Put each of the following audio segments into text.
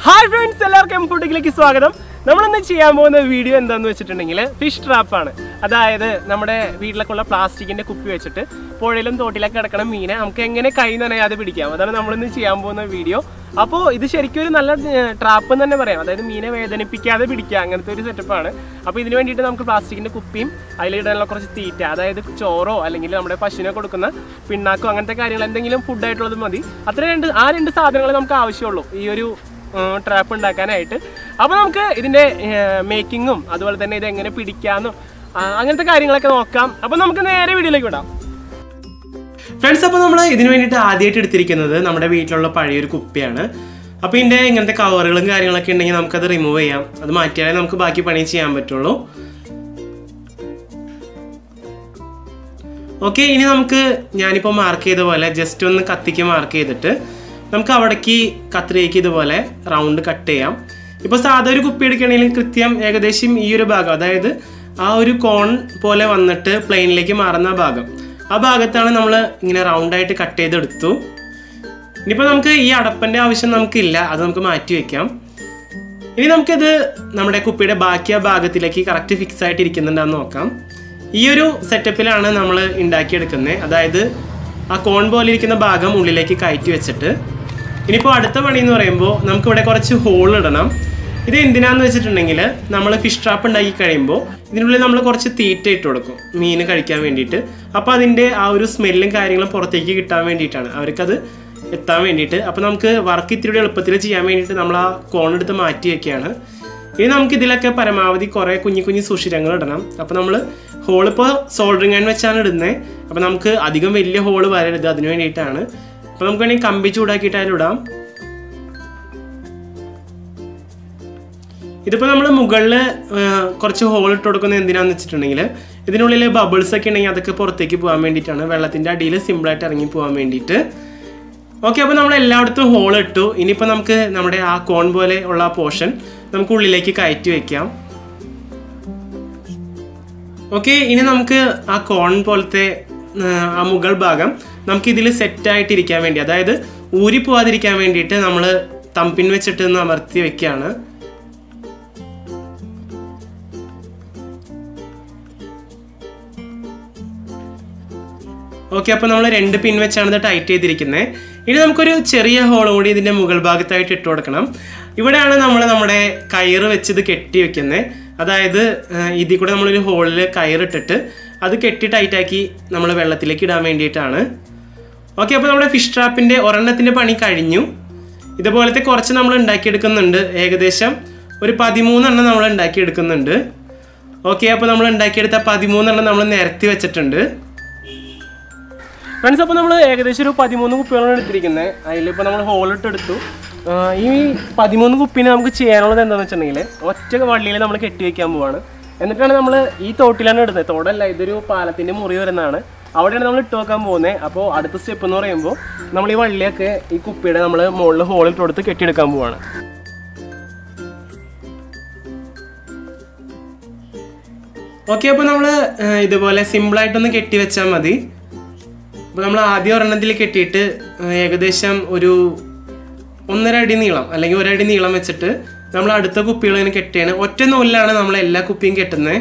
hi friends എല്ലാവർക്കും ഫുഡിലേക്ക് സ്വാഗതം നമ്മളിന്ന് ചെയ്യാൻ പോകുന്ന വീഡിയോ എന്താന്ന് വെച്ചിട്ടുണ്ടെങ്കിൽ ഫിഷ് ട്രാപ്പാണ് അതായത് നമ്മുടെ വീട്ടിലൊക്കെ ഉള്ള പ്ലാസ്റ്റിക്കിന്റെ കുപ്പി വെച്ചിട്ട് പുഴയിലും തോട്ടിലൊക്കെ കിടക്കണ മീനെ നമുക്ക് എങ്ങനെ കൈ നനയാതെ പിടിക്കാം അതാണ് നമ്മളിന്ന് ചെയ്യാൻ പോകുന്ന വീഡിയോ അപ്പോൾ ഇത് ശരിക്കും ഒരു നല്ല ട്രാപ്പ് എന്ന് തന്നെ പറയാം അതായത് മീനെ വേദനിപ്പിക്കാതെ പിടിക്കുക അങ്ങനത്തെ ഒരു സെറ്റപ്പാണ് അപ്പോൾ ഇതിന് വേണ്ടിയിട്ട് നമുക്ക് പ്ലാസ്റ്റിക്കിന്റെ കുപ്പിയും അതിലിടാനുള്ള കുറച്ച് തീറ്റ അതായത് ചോറോ അല്ലെങ്കിൽ നമ്മുടെ പശുവിനെ കൊടുക്കുന്ന പിണ്ണാക്കോ അങ്ങനത്തെ കാര്യങ്ങൾ എന്തെങ്കിലും ഫുഡായിട്ടുള്ളത് മതി അത്ര രണ്ട് ആ രണ്ട് സാധനങ്ങൾ നമുക്ക് ആവശ്യമുള്ളൂ ഈ ഒരു ട്രാപ്പ് ഉണ്ടാക്കാനായിട്ട് അപ്പോൾ നമുക്ക് ഇതിൻ്റെ മേക്കിങ്ങും അതുപോലെ തന്നെ ഇത് എങ്ങനെ പിടിക്കാമെന്നും ആ, അങ്ങനത്തെ കാര്യങ്ങളൊക്കെ നോക്കാം അപ്പോൾ നമുക്ക് നേരെ വീഡിയോയിലേക്ക് വിടാം ഫ്രണ്ട്സ് അപ്പോൾ നമ്മൾ ഇതിന് വേണ്ടിയിട്ട് ആദ്യമായിട്ട് എടുത്തിരിക്കുന്നത് നമ്മുടെ വീട്ടിലുള്ള പഴയൊരു കുപ്പിയാണ് അപ്പോൾ ഇതിൻ്റെ ഇങ്ങനത്തെ കവറുകളും കാര്യങ്ങളൊക്കെ ഉണ്ടെങ്കിൽ നമുക്കത് റിമൂവ് ചെയ്യാം അത് മാറ്റിയാലേ നമുക്ക് ബാക്കി പണി ചെയ്യാൻ പറ്റുള്ളൂ ഓക്കെ ഇനി നമുക്ക് ഞാനിപ്പോൾ മാർക്ക് ചെയ്ത പോലെ ജസ്റ്റ് ഒന്ന് കത്തിക്ക് മാർക്ക് ചെയ്തിട്ട് നമുക്ക് അവിടേക്ക് കത്രികയ്ക്ക് ഇതുപോലെ റൗണ്ട് കട്ട് ചെയ്യാം ഇപ്പോൾ സാധാ ഒരു കുപ്പി എടുക്കുകയാണെങ്കിൽ കൃത്യം ഏകദേശം ഈ ഒരു ഭാഗം അതായത് ആ ഒരു കോൺ പോലെ വന്നിട്ട് പ്ലെയിനിലേക്ക് മാറുന്ന ആ ഭാഗം ആ ഭാഗത്താണ് നമ്മൾ ഇങ്ങനെ റൗണ്ടായിട്ട് കട്ട് ചെയ്തെടുത്തു ഇനിയിപ്പോൾ നമുക്ക് ഈ അടപ്പൻ്റെ ആവശ്യം നമുക്കില്ല അത് നമുക്ക് മാറ്റി വെക്കാം ഇനി നമുക്കിത് നമ്മുടെ കുപ്പിയുടെ ബാക്കി ആ ഭാഗത്തിലേക്ക് കറക്റ്റ് ഫിക്സ് ആയിട്ട് ഇരിക്കുന്നുണ്ടെന്ന് നോക്കാം ഈ ഒരു സെറ്റപ്പിലാണ് നമ്മൾ ഉണ്ടാക്കിയെടുക്കുന്നത് അതായത് ആ കോൺ പോലെ ഇരിക്കുന്ന ഭാഗം ഉള്ളിലേക്ക് കയറ്റി വെച്ചിട്ട് ഇനിയിപ്പോൾ അടുത്ത പണി എന്ന് പറയുമ്പോൾ നമുക്കിവിടെ കുറച്ച് ഹോൾ ഇടണം ഇത് എന്തിനാന്ന് വെച്ചിട്ടുണ്ടെങ്കിൽ നമ്മൾ ഫിഷ് ട്രാപ്പ് ഉണ്ടാക്കി കഴിയുമ്പോൾ ഇതിനുള്ളിൽ നമ്മൾ കുറച്ച് തീറ്റ ഇട്ട് കൊടുക്കും മീൻ കഴിക്കാൻ വേണ്ടിയിട്ട് അപ്പോൾ അതിൻ്റെ ആ ഒരു സ്മെല്ലും കാര്യങ്ങളും പുറത്തേക്ക് കിട്ടാൻ വേണ്ടിയിട്ടാണ് അവർക്കത് എത്താൻ വേണ്ടിയിട്ട് അപ്പോൾ നമുക്ക് വർക്ക് ഇത്തിരി കൂടി എളുപ്പത്തിൽ ചെയ്യാൻ വേണ്ടിയിട്ട് നമ്മൾ ആ കോൺ എടുത്ത് മാറ്റി വെക്കുകയാണ് ഇനി നമുക്ക് ഇതിലൊക്കെ പരമാവധി കുറേ കുഞ്ഞു കുഞ്ഞു സുഷിരങ്ങൾ ഇടണം അപ്പോൾ നമ്മൾ ഹോളിപ്പോൾ സോൾഡറിങ് ആൻഡ് വെച്ചാണ് ഇടുന്നത് അപ്പോൾ നമുക്ക് അധികം വലിയ ഹോള് വരരുത് അതിന് വേണ്ടിയിട്ടാണ് അപ്പോൾ നമുക്ക് വേണമെങ്കിൽ കമ്പി ചൂടാക്കിയിട്ട് അതിലിടാം ഇതിപ്പോൾ നമ്മൾ മുകളിൽ കുറച്ച് ഹോൾ ഇട്ട് കൊടുക്കുന്നത് എന്തിനാന്ന് വെച്ചിട്ടുണ്ടെങ്കിൽ ഇതിനുള്ളിൽ ബബിൾസ് ഒക്കെ ഉണ്ടെങ്കിൽ അതൊക്കെ പുറത്തേക്ക് പോകാൻ വേണ്ടിയിട്ടാണ് വെള്ളത്തിൻ്റെ അടിയിൽ സിമ്പിളായിട്ട് ഇറങ്ങി പോകാൻ വേണ്ടിയിട്ട് ഓക്കെ അപ്പോൾ നമ്മൾ എല്ലായിടത്തും ഹോൾ ഇട്ടു ഇനിയിപ്പോൾ നമുക്ക് നമ്മുടെ ആ കോൺ പോലെ ഉള്ള ആ പോർഷൻ നമുക്ക് ഉള്ളിലേക്ക് കയറ്റി വെക്കാം ഓക്കെ ഇനി നമുക്ക് ആ കോൺ പോലത്തെ ആ, ആ മുകൾ ഭാഗം നമുക്ക് ഇതിൽ സെറ്റായിട്ടിരിക്കാൻ വേണ്ടി അതായത് ഊരി പോവാതിരിക്കാൻ വേണ്ടിയിട്ട് നമ്മൾ തമ്പിൻ വെച്ചിട്ട് ഒന്ന് അമർത്തി വെക്കുകയാണ് ഓക്കെ അപ്പോൾ നമ്മൾ രണ്ട് പിൻ വെച്ചാണ് ഇത് ടൈറ്റ് ചെയ്തിരിക്കുന്നത് ഇനി നമുക്കൊരു ചെറിയ ഹോൾ കൂടി ഇതിൻ്റെ മുകൾ ഭാഗത്തായിട്ട് ഇട്ട് കൊടുക്കണം ഇവിടെയാണ് നമ്മൾ നമ്മുടെ കയറ് വെച്ച് ഇത് കെട്ടി വെക്കുന്നത് അതായത് ആ, ഇതിൽ കൂടെ നമ്മളൊരു ഹോളിൽ കയറിട്ടിട്ട് അത് കെട്ടി ടൈറ്റാക്കി നമ്മൾ വെള്ളത്തിലേക്ക് ഇടാൻ വേണ്ടിയിട്ടാണ് ഓക്കെ അപ്പോൾ നമ്മുടെ ഫിഷ് ട്രാപ്പിൻ്റെ ഒരെണ്ണത്തിൻ്റെ പണി കഴിഞ്ഞു ഇതുപോലത്തെ കുറച്ച് നമ്മൾ ഉണ്ടാക്കിയെടുക്കുന്നുണ്ട് ഏകദേശം ഒരു പതിമൂന്നെണ്ണം നമ്മൾ ഉണ്ടാക്കിയെടുക്കുന്നുണ്ട് ഓക്കെ അപ്പോൾ നമ്മൾ ഉണ്ടാക്കിയെടുത്ത പതിമൂന്നെണ്ണം നമ്മൾ നിരത്തി വെച്ചിട്ടുണ്ട് ഫ്രണ്ട്സ് അപ്പോൾ നമ്മൾ ഏകദേശം ഒരു പതിമൂന്ന് കുപ്പികളാണ് എടുത്തിരിക്കുന്നത് അതിലിപ്പോൾ നമ്മൾ ഹോളിട്ട് എടുത്തു ആ, ഈ പതിമൂന്ന് കുപ്പിനെ നമുക്ക് ചെയ്യാനുള്ളത് എന്താണെന്ന് വെച്ചിട്ടുണ്ടെങ്കിൽ ഒറ്റ വള്ളിയിൽ നമ്മൾ കെട്ടി വെക്കാൻ പോവാണ് എന്നിട്ടാണ് നമ്മൾ ഈ തോട്ടിലാണ് ഇടുന്നത് തോടല്ല ഇതൊരു പാലത്തിൻ്റെ മുറി വരുന്നതാണ് അവിടെയാണ് നമ്മൾ ഇട്ട് വെക്കാൻ പോകുന്നത് അപ്പോൾ അടുത്ത സ്റ്റെപ്പ് എന്ന് പറയുമ്പോൾ നമ്മൾ ഈ വള്ളിയൊക്കെ ഈ കുപ്പിയുടെ നമ്മൾ മുകളിൽ ഹോളിട്ട് കൊടുത്ത് കെട്ടിയെടുക്കാൻ പോവാണ് ഓക്കെ അപ്പോൾ നമ്മൾ ഇതുപോലെ സിമ്പിളായിട്ടൊന്ന് കെട്ടി വെച്ചാൽ മതി അപ്പോൾ നമ്മൾ ആദ്യം ഒരെണ്ണത്തിൽ കെട്ടിയിട്ട് ആ, ഏകദേശം ഒരു ഒന്നര അടി നീളം അല്ലെങ്കിൽ ഒരടി നീളം വെച്ചിട്ട് നമ്മൾ അടുത്ത കുപ്പികൾ ഇങ്ങനെ കെട്ടിയാണ് ഒറ്റ നൂലിലാണ് നമ്മൾ എല്ലാ കുപ്പിയും കെട്ടുന്നത്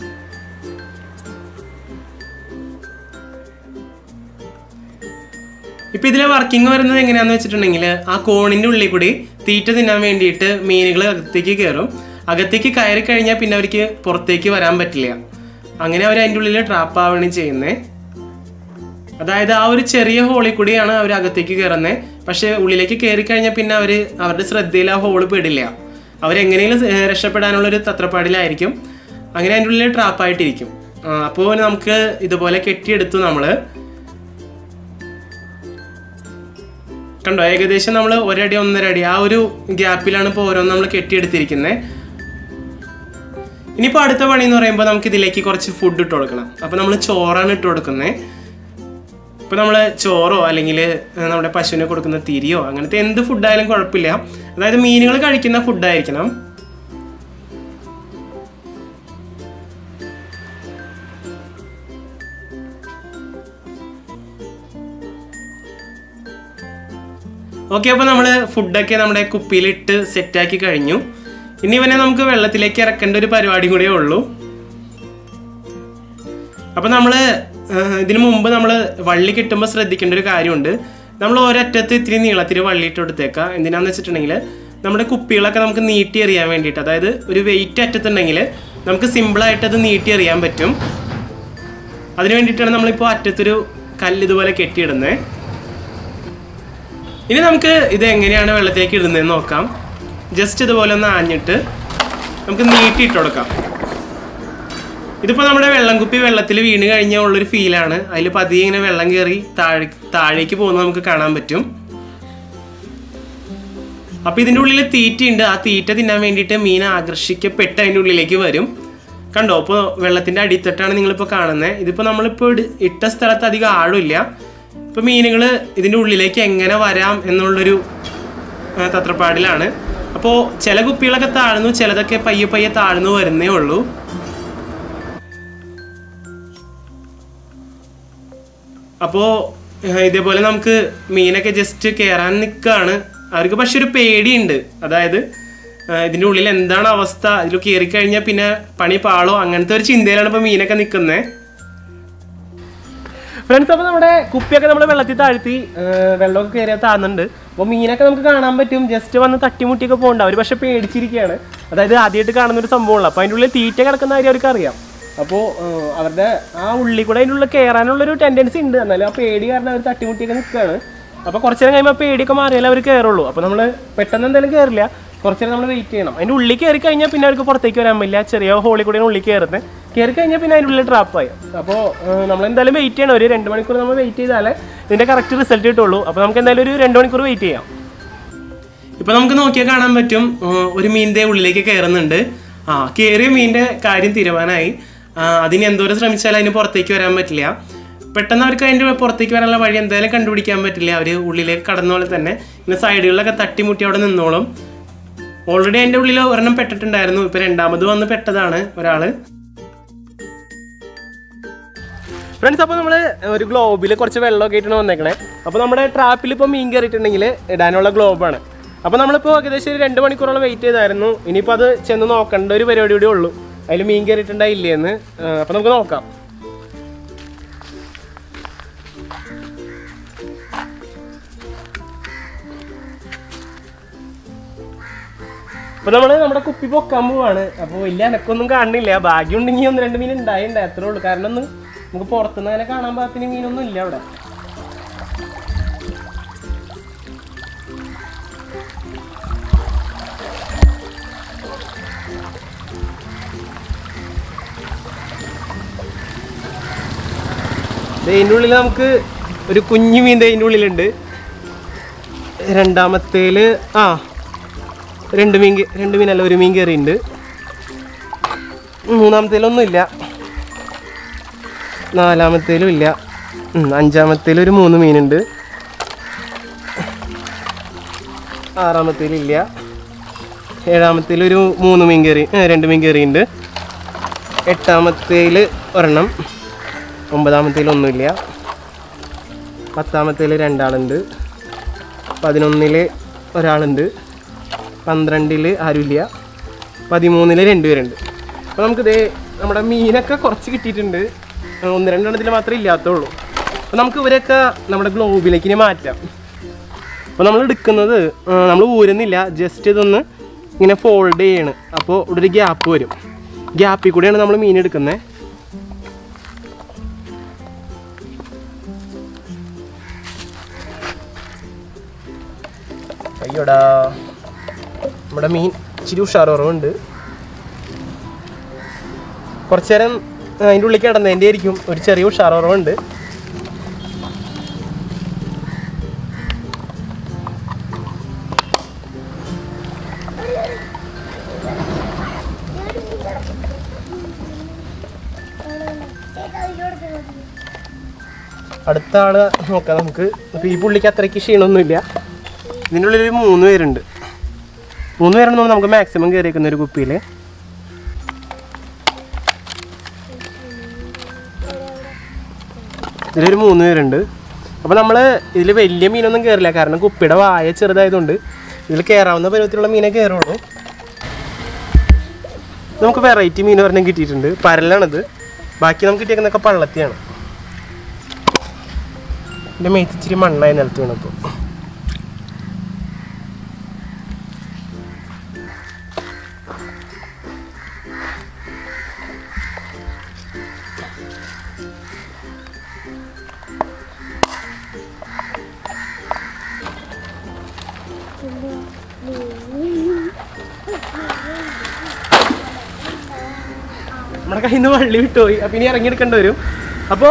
ഇപ്പൊ ഇതിലെ വർക്കിംഗ് വരുന്നത് എങ്ങനെയാന്ന് വെച്ചിട്ടുണ്ടെങ്കിൽ ആ കോണിന്റെ ഉള്ളിൽ കൂടി തീറ്റ തിന്നാൻ വേണ്ടിയിട്ട് മീനുകൾ അകത്തേക്ക് കയറും അകത്തേക്ക് കയറി കഴിഞ്ഞാൽ പിന്നെ അവർക്ക് പുറത്തേക്ക് വരാൻ പറ്റില്ല അങ്ങനെ അവർ അതിൻ്റെ ഉള്ളിൽ ട്രാപ്പ് ആവുകയാണ് ചെയ്യുന്നത് അതായത് ആ ഒരു ചെറിയ ഹോളിൽ കൂടിയാണ് അവർ അകത്തേക്ക് കയറുന്നത് പക്ഷേ ഉള്ളിലേക്ക് കയറി കഴിഞ്ഞാൽ പിന്നെ അവർ അവരുടെ ശ്രദ്ധയിൽ ആ ഹോള് പെടില്ല അവരെങ്ങനെയും രക്ഷപ്പെടാനുള്ളൊരു തത്രപ്പാടിലായിരിക്കും അങ്ങനെ അതിൻ്റെ ഉള്ളിൽ ട്രാപ്പായിട്ടിരിക്കും അപ്പോൾ നമുക്ക് ഇതുപോലെ കെട്ടിയെടുത്തു നമ്മൾ കണ്ടോ ഏകദേശം നമ്മൾ ഒരടി ഒന്നര അടി ആ ഒരു ഗ്യാപ്പിലാണ് ഇപ്പോൾ ഓരോന്ന് നമ്മൾ കെട്ടിയെടുത്തിരിക്കുന്നത് ഇനിയിപ്പോൾ അടുത്ത പണി എന്ന് പറയുമ്പോൾ നമുക്ക് ഇതിലേക്ക് കുറച്ച് ഫുഡ് ഇട്ട് കൊടുക്കണം അപ്പോൾ നമ്മൾ ചോറാണ് ഇട്ട് കൊടുക്കുന്നത് ഇപ്പോൾ നമ്മൾ ചോറോ അല്ലെങ്കിൽ നമ്മുടെ പശുവിനെ കൊടുക്കുന്ന തിരിയോ അങ്ങനത്തെ എന്ത് ഫുഡായാലും കുഴപ്പമില്ല അതായത് മീനുകൾ കഴിക്കുന്ന ഫുഡായിരിക്കണം ഓക്കെ അപ്പോൾ നമ്മൾ ഫുഡൊക്കെ നമ്മുടെ കുപ്പിയിലിട്ട് സെറ്റാക്കി കഴിഞ്ഞു ഇനി ഇവനെ നമുക്ക് വെള്ളത്തിലേക്ക് ഇറക്കേണ്ട ഒരു പരിപാടി കൂടിയേ ഉള്ളൂ അപ്പോൾ നമ്മൾ ഇതിനു മുമ്പ് നമ്മൾ വള്ളി കിട്ടുമ്പോൾ ശ്രദ്ധിക്കേണ്ട ഒരു കാര്യമുണ്ട് നമ്മൾ ഒരറ്റത്ത് ഇത്തിരി നീളത്തിൽ വള്ളി ഇട്ട് കൊടുത്തേക്കാം എന്തിനാന്ന് വെച്ചിട്ടുണ്ടെങ്കിൽ നമ്മുടെ കുപ്പികളൊക്കെ നമുക്ക് നീട്ടി എറിയാൻ വേണ്ടിയിട്ട് അതായത് ഒരു വെയിറ്റ് അറ്റത്തുണ്ടെങ്കിൽ നമുക്ക് സിമ്പിളായിട്ട് അത് നീട്ടി എറിയാൻ പറ്റും അതിന് വേണ്ടിയിട്ടാണ് നമ്മളിപ്പോൾ അറ്റത്തൊരു കല്ല് ഇതുപോലെ കെട്ടിയിടുന്നത് ഇനി നമുക്ക് ഇത് എങ്ങനെയാണ് വെള്ളത്തിലേക്ക് ഇടുന്നതെന്ന് നോക്കാം ജസ്റ്റ് ഇതുപോലെ ഒന്ന് ആഞ്ഞിട്ട് നമുക്ക് നീട്ടി ഇട്ട് കൊടുക്കാം ഇതിപ്പോൾ നമ്മുടെ വെള്ളം കുപ്പി വെള്ളത്തിൽ വീണ് കഴിഞ്ഞാൽ ഉള്ളൊരു ഫീലാണ് അതിൽ പതിയെ ഇങ്ങനെ വെള്ളം കയറി താഴെ താഴേക്ക് പോകുന്നത് നമുക്ക് കാണാൻ പറ്റും അപ്പോൾ ഇതിൻ്റെ ഉള്ളിൽ തീറ്റയുണ്ട് ആ തീറ്റ തിന്നാൻ വേണ്ടിയിട്ട് മീൻ ആകർഷിക്കപ്പെട്ട് അതിൻ്റെ ഉള്ളിലേക്ക് വരും കണ്ടോ ഇപ്പോൾ വെള്ളത്തിൻ്റെ അടിത്തട്ടാണ് നിങ്ങളിപ്പോൾ കാണുന്നത് ഇതിപ്പോൾ നമ്മളിപ്പോൾ ഇട്- ഇട്ട സ്ഥലത്ത് അധികം ആഴമില്ല ഇപ്പോൾ മീനുകൾ ഇതിൻ്റെ ഉള്ളിലേക്ക് എങ്ങനെ വരാം എന്നുള്ളൊരു ആ, തത്രപ്പാടിലാണ് അപ്പോൾ ചില കുപ്പികളൊക്കെ താഴ്ന്നു ചിലതൊക്കെ പയ്യെ പയ്യെ താഴ്ന്നു വരുന്നേ ഉള്ളൂ അപ്പോൾ ഇതേപോലെ നമുക്ക് മീനൊക്കെ ജസ്റ്റ് കയറാൻ നിൽക്കുകയാണ് അവർക്ക് പക്ഷെ ഒരു പേടിയുണ്ട് അതായത് ആ, ഇതിൻ്റെ ഉള്ളിൽ എന്താണ് അവസ്ഥ ഇതിൽ കയറി കഴിഞ്ഞാൽ പിന്നെ പണി പാളോ അങ്ങനത്തെ ഒരു ചിന്തയിലാണ് ഇപ്പോൾ മീനൊക്കെ നിൽക്കുന്നത് ഫ്രണ്ട്സ് അപ്പോൾ നമ്മുടെ കുപ്പിയൊക്കെ നമ്മൾ വെള്ളത്തിൽ താഴ്ത്തി ആ, വെള്ളമൊക്കെ കയറിയാൽ താഴ്ന്നുണ്ട് അപ്പോൾ മീനൊക്കെ നമുക്ക് കാണാൻ പറ്റും ജസ്റ്റ് വന്ന് തട്ടിമുട്ടിയൊക്കെ പോകണ്ട അവർ പക്ഷെ പേടിച്ചിരിക്കുകയാണ് അതായത് ആദ്യമായിട്ട് കാണുന്ന ഒരു സംഭവമുള്ള അപ്പോൾ അതിൻ്റെ ഉള്ളിൽ തീറ്റ കിടക്കുന്ന കാര്യം അവർക്ക് അറിയാം അപ്പോൾ അവരുടെ ആ ഉള്ളിൽ കൂടെ അതിൻ്റെ ഉള്ളിൽ കയറാനുള്ളൊരു ടെൻഡൻസി ഉണ്ട് എന്നാലും ആ പേടി കാരണം അവർ തട്ടിമുട്ടിയൊക്കെ നിൽക്കുകയാണ് അപ്പോൾ കുറച്ച് നേരം കഴിയുമ്പോൾ ആ പേടിയൊക്കെ മാറിയാലേ അവർ കയറുള്ളൂ അപ്പോൾ നമ്മൾ പെട്ടെന്ന് എന്തായാലും കയറില്ല കുറച്ച് നേരം നമ്മൾ വെയിറ്റ് ചെയ്യണം അതിൻ്റെ ഉള്ളിൽ കയറി കഴിഞ്ഞാൽ പിന്നെ അവർക്ക് പുറത്തേക്ക് വരാൻ പറ്റില്ല ചെറിയ ഹോളിൽ കൂടെയാണ് ഉള്ളിൽ കയറുന്നത് കയറി കഴിഞ്ഞാൽ പിന്നെ അതിൻ്റെ ഉള്ളിൽ ട്രാപ്പായി അപ്പോൾ നമ്മൾ എന്തായാലും വെയിറ്റ് ചെയ്യണം ഒരു രണ്ട് മണിക്കൂർ നമ്മൾ വെയിറ്റ് ചെയ്താലേ ഇതിൻ്റെ കറക്റ്റ് റിസൾട്ട് കിട്ടുള്ളൂ അപ്പോൾ നമുക്ക് എന്തായാലും ഒരു രണ്ട് മണിക്കൂർ വെയിറ്റ് ചെയ്യാം ഇപ്പൊ നമുക്ക് നോക്കിയാൽ കാണാൻ പറ്റും ആ, ഒരു മീനിന്റെ ഉള്ളിലേക്ക് കയറുന്നുണ്ട് ആ കയറിയ മീനിന്റെ കാര്യം തീരുമാനമായി ആ, അതിന് എന്തോരം ശ്രമിച്ചാലും അതിന് പുറത്തേക്ക് വരാൻ പറ്റില്ല പെട്ടെന്ന് അവർക്ക് അതിന്റെ പുറത്തേക്ക് വരാനുള്ള വഴി എന്തായാലും കണ്ടുപിടിക്കാൻ പറ്റില്ല അവർ ഉള്ളിലേക്ക് കടന്ന പോലെ തന്നെ ഇങ്ങനെ സൈഡുകളിലൊക്കെ തട്ടിമുട്ടി അവിടെ നിന്നോളും ഓൾറെഡി അതിന്റെ ഉള്ളിൽ ഒരെണ്ണം പെട്ടിട്ടുണ്ടായിരുന്നു ഇപ്പൊ രണ്ടാമത് വന്ന് പെട്ടതാണ് ഒരാള് ഫ്രണ്ട്സ് അപ്പോൾ നമ്മൾ ഒരു ഗ്ലോബിൽ കുറച്ച് വെള്ളമൊക്കെ ആയിട്ടാണ് വന്നേക്കണേ അപ്പോൾ നമ്മുടെ ട്രാപ്പിൽ ഇപ്പോൾ മീൻ കയറിയിട്ടുണ്ടെങ്കിൽ ഇടാനുള്ള ഗ്ലോബാണ് അപ്പോൾ നമ്മളിപ്പോൾ ഏകദേശം ഒരു രണ്ട് മണിക്കൂറോളം വെയിറ്റ് ചെയ്തായിരുന്നു ഇനിയിപ്പോൾ അത് ചെന്ന് നോക്കേണ്ട ഒരു പരിപാടി കൂടി ഉള്ളൂ അതിൽ മീൻ കയറിയിട്ടുണ്ടായില്ലേന്ന് അപ്പോൾ നമുക്ക് നോക്കാം അപ്പോൾ നമ്മൾ നമ്മുടെ കുപ്പി പൊക്കാൻ പോവാണ് അപ്പോൾ വലിയ അനക്കൊന്നും കാണുന്നില്ല ഭാഗ്യം ഉണ്ടെങ്കിൽ ഒന്ന് രണ്ട് മീൻ ഉണ്ടായിട്ടുണ്ട് അത്രേ ഉള്ളൂ കാരണം ഒന്ന് നമുക്ക് പുറത്തുനിന്ന് അങ്ങനെ കാണാൻ പാകത്തിന് മീനൊന്നും ഇല്ല അവിടെ ദേ ഇതിൻ്റെ ഉള്ളിൽ നമുക്ക് ഒരു കുഞ്ഞു മീൻ ദേ ഇതിൻ്റെ ഉള്ളിലുണ്ട് രണ്ടാമത്തേല് ആ രണ്ട് മീൻ കേ- രണ്ട് മീനല്ല ഒരു മീൻ കയറിയിട്ടുണ്ട് മൂന്നാമത്തേലൊന്നും ഇല്ല നാലാമത്തേലും ഇല്ല ഉം, അഞ്ചാമത്തേലും ഒരു മൂന്ന് മീനുണ്ട് ആറാമത്തേലില്ല ഏഴാമത്തേൽ ഒരു മൂന്ന് മീൻ കയറി ഏ, രണ്ട് മീൻ കയറിയുണ്ട് എട്ടാമത്തേൽ ഒരെണ്ണം ഒമ്പതാമത്തേൽ ഒന്നുമില്ല പത്താമത്തേൽ രണ്ടാളുണ്ട് പതിനൊന്നിൽ ഒരാളുണ്ട് പന്ത്രണ്ടിൽ ആരുമില്ല പതിമൂന്നിൽ രണ്ടുപേരുണ്ട് അപ്പോൾ നമുക്കിതേ നമ്മുടെ മീനൊക്കെ കുറച്ച് കിട്ടിയിട്ടുണ്ട് ആ, ഒന്ന് രണ്ടെണ്ണത്തിൽ മാത്രമേ ഇല്ലാത്തുള്ളൂ അപ്പോൾ നമുക്ക് ഇവരൊക്കെ നമ്മുടെ ഗ്ലോബിലേക്ക് ഇനി മാറ്റാം അപ്പോൾ നമ്മൾ എടുക്കുന്നത് നമ്മൾ ഊരുന്നില്ല ജസ്റ്റ് ഇതൊന്ന് ഇങ്ങനെ ഫോൾഡ് ചെയ്യാണ് അപ്പോൾ ഇവിടെ ഒരു ഗ്യാപ്പ് വരും ഗ്യാപ്പിൽ കൂടെയാണ് നമ്മൾ മീൻ എടുക്കുന്നത് അയ്യോടാ നമ്മുടെ മീൻ ഇച്ചിരി ഉഷാർ കുറവുണ്ട് കുറച്ചു നേരം അതിൻ്റെ ഉള്ളിൽ കിടന്നതിൻ്റെ ആയിരിക്കും ഒരു ചെറിയ ഉഷാർ കുറവുണ്ട് അടുത്ത ആള് നോക്കാം നമുക്ക് അപ്പോൾ ഈ പുള്ളിക്ക് അത്രയ്ക്ക് ക്ഷീണമൊന്നുമില്ല ഇതിൻ്റെ ഉള്ളിൽ ഒരു മൂന്ന് പേരുണ്ട് മൂന്ന് പേരാണ് നമുക്ക് മാക്സിമം കയറിയേക്കുന്ന ഒരു കുപ്പിയിൽ ഇതിലൊരു മൂന്ന് പേരുണ്ട് അപ്പോൾ നമ്മൾ ഇതിൽ വലിയ മീനൊന്നും കയറില്ല കാരണം കുപ്പിയുടെ വായ ചെറുതായതുകൊണ്ട് ഇതിൽ കയറാവുന്ന പരുവത്തിലുള്ള മീനെ കയറുള്ളൂ നമുക്ക് വെറൈറ്റി മീൻ ഒരെണ്ണം കിട്ടിയിട്ടുണ്ട് പരലാണിത് ബാക്കി നമുക്ക് കിട്ടിയേക്കുന്നൊക്കെ പള്ളത്തിയാണ് എൻ്റെ മേത്ത് ഇച്ചിരി മണ്ണായി നിലത്ത് വീണപ്പോൾ നമ്മുടെ കയ്യിൽ നിന്ന് വള്ളി വിട്ടുപോയി അപ്പം ഇനി ഇറങ്ങിയെടുക്കേണ്ടി വരും അപ്പോൾ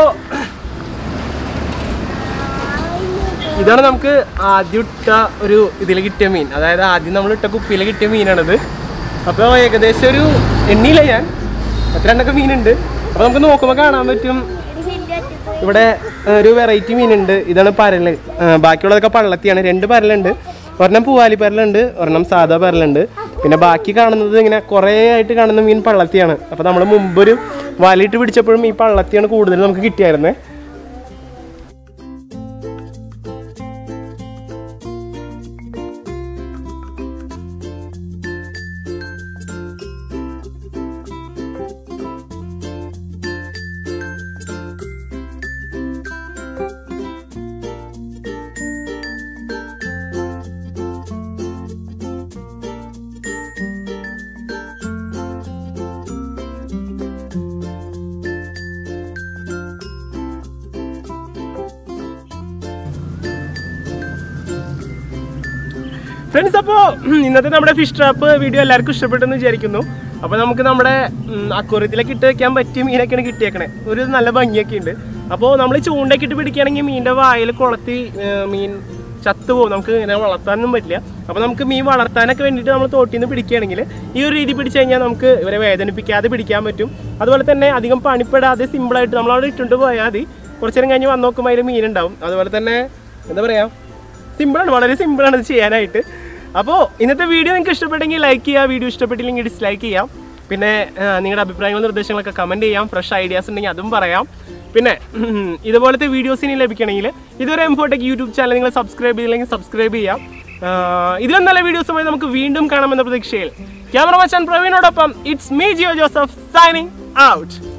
ഇതാണ് നമുക്ക് ആദ്യം ഇട്ട ഒരു ഇതിൽ കിട്ടിയ മീൻ അതായത് ആദ്യം നമ്മൾ ഇട്ട കുപ്പിയിൽ കിട്ടിയ മീനാണിത് അപ്പോൾ ഏകദേശം ഒരു എണ്ണിയില്ല ഞാൻ എത്ര എണ്ണൊക്കെ മീനുണ്ട് അപ്പോൾ നമുക്ക് നോക്കുമ്പോൾ കാണാൻ പറ്റും ഇവിടെ ഏഹ്, ഒരു വെറൈറ്റി മീനുണ്ട് ഇതാണ് പരല് ഏഹ്, ബാക്കിയുള്ളതൊക്കെ പള്ളത്തിയാണ് രണ്ട് പരലുണ്ട് ഒരെണ്ണം പൂവാലി പരലുണ്ട് ഒരെണ്ണം സാധാ പരലുണ്ട് പിന്നെ ബാക്കി കാണുന്നത് ഇങ്ങനെ കുറേ ആയിട്ട് കാണുന്ന മീൻ പള്ളത്തിയാണ് അപ്പോൾ നമ്മൾ മുമ്പൊരു വലയിട്ട് പിടിച്ചപ്പോഴും ഈ പള്ളത്തിയാണ് കൂടുതൽ നമുക്ക് കിട്ടിയായിരുന്നേ ഫ്രണ്ട്സ് അപ്പോൾ ഇന്നത്തെ നമ്മുടെ ഫിഷ് ട്രാപ്പ് വീഡിയോ എല്ലാവർക്കും ഇഷ്ടപ്പെട്ടെന്ന് വിചാരിക്കുന്നു അപ്പോൾ നമുക്ക് നമ്മുടെ അക്വറിയത്തിലേക്ക് ഇട്ട് വെക്കാൻ പറ്റിയ മീനൊക്കെയാണ് കിട്ടിയേക്കണേ ഒരു നല്ല ഭംഗിയൊക്കെ ഉണ്ട് അപ്പോൾ നമ്മൾ ചൂണ്ടയൊക്കെ ഇട്ട് പിടിക്കുകയാണെങ്കിൽ മീനിൻ്റെ വായിൽ കുളത്തി ഏർ, മീൻ ചത്തുപോകും നമുക്ക് ഇങ്ങനെ വളർത്താനൊന്നും പറ്റില്ല അപ്പോൾ നമുക്ക് മീൻ വളർത്താനൊക്കെ വേണ്ടിയിട്ട് നമ്മൾ തോട്ടിൽ നിന്ന് പിടിക്കുകയാണെങ്കിൽ ഈ ഒരു രീതി പിടിച്ചു കഴിഞ്ഞാൽ നമുക്ക് ഇവരെ വേദനിപ്പിക്കാതെ പിടിക്കാൻ പറ്റും അതുപോലെ തന്നെ അധികം പണിപ്പെടാതെ സിമ്പിളായിട്ട് നമ്മളവിടെ ഇട്ടുകൊണ്ട് പോയാൽ മതി കുറച്ച് നേരം കഴിഞ്ഞ് വന്ന് നോക്കുമ്പോൾ അതിൽ മീനുണ്ടാവും അതുപോലെ തന്നെ എന്താ പറയുക സിമ്പിളാണ് വളരെ സിമ്പിളാണ് ഇത് ചെയ്യാനായിട്ട് അപ്പോൾ ഇന്നത്തെ വീഡിയോ നിങ്ങൾക്ക് ഇഷ്ടപ്പെട്ടെങ്കിൽ ലൈക്ക് ചെയ്യുക വീഡിയോ ഇഷ്ടപ്പെട്ടില്ലെങ്കിൽ ഡിസ്ലൈക്ക് ചെയ്യാം പിന്നെ ആ, നിങ്ങളുടെ അഭിപ്രായങ്ങളും നിർദ്ദേശങ്ങളൊക്കെ കമൻറ്റ് ചെയ്യാം ഫ്രഷ് ഐഡിയാസ് ഉണ്ടെങ്കിൽ അതും പറയാം പിന്നെ ഉം, ഇതുപോലത്തെ വീഡിയോസ് ഇനി ലഭിക്കണമെങ്കിൽ ഇതുവരെ എംഫോട്ടെക് യൂട്യൂബ് ചാനൽ നിങ്ങൾ സബ്സ്ക്രൈബ് ചെയ്തില്ലെങ്കിൽ സബ്സ്ക്രൈബ് ചെയ്യാം ആ, ഇതിലും നല്ല വീഡിയോസുമായി നമുക്ക് വീണ്ടും കാണാമെന്ന പ്രതീക്ഷയിൽ ക്യാമറ മച്ചാൻ പ്രവീണോടൊപ്പം it's me Jiyo Joseph signing out